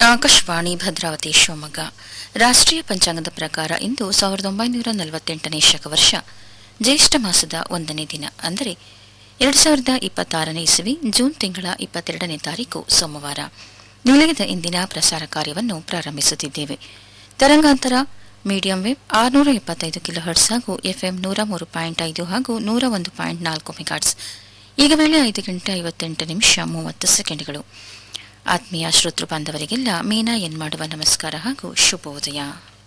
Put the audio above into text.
ಆಕಾಶವಾಣಿ ಭದ್ರಾವತಿ ಶಿವಮೊಗ್ಗ ರಾಷ್ಟ್ರೀಯ ಪಂಚಾಂಗದ ಪ್ರಕಾರ ಇಂದು ಸಾವಿರದ ಒಂಬೈನೂರ ನಲವತ್ತೆಂಟನೇ ಶಕವರ್ಷ ಜ್ಯೇಷ್ಠ ಮಾಸದ ಒಂದನೇ ದಿನ ಅಂದರೆ ಎರಡು ಸಾವಿರದ ಇಪ್ಪತ್ತಾರನೇ ಇಸವಿ ಜೂನ್ ತಿಂಗಳ ಇಪ್ಪತ್ತೆರಡನೇ ತಾರೀಕು ಸೋಮವಾರ ನಿಲಯದ ಇಂದಿನ ಪ್ರಸಾರ ಕಾರ್ಯವನ್ನು ಪ್ರಾರಂಭಿಸುತ್ತಿದ್ದೇವೆ ತರಂಗಾಂತರ ಮೀಡಿಯಂ ವೇವ್ ಆರುನೂರ ಎಪ್ಪತ್ತೈದು ಕಿಲೋ ಹರ್ಟ್ಸ್ ಹಾಗೂ ಎಫ್ಎಂ ನೂರ ಮೂರು ಪಾಯಿಂಟ್ ಐದು ಹಾಗೂ ನೂರ ಒಂದು ಪಾಯಿಂಟ್ ನಾಲ್ಕು ಮೆಗಾಟ್ಸ್ ಈಗ ವೇಳೆ ಐದು ಗಂಟೆ ಐವತ್ತೆಂಟು ನಿಮಿಷ ಮೂವತ್ತು ಸೆಕೆಂಡ್ಗಳು ಆತ್ಮೀಯ ಶ್ರೋತೃ ಬಾಂಧವರಿಗೆಲ್ಲ ಮೀನಾ ಎನ್ ಮಾಡುವ ನಮಸ್ಕಾರ ಹಾಗೂ ಶುಭೋದಯ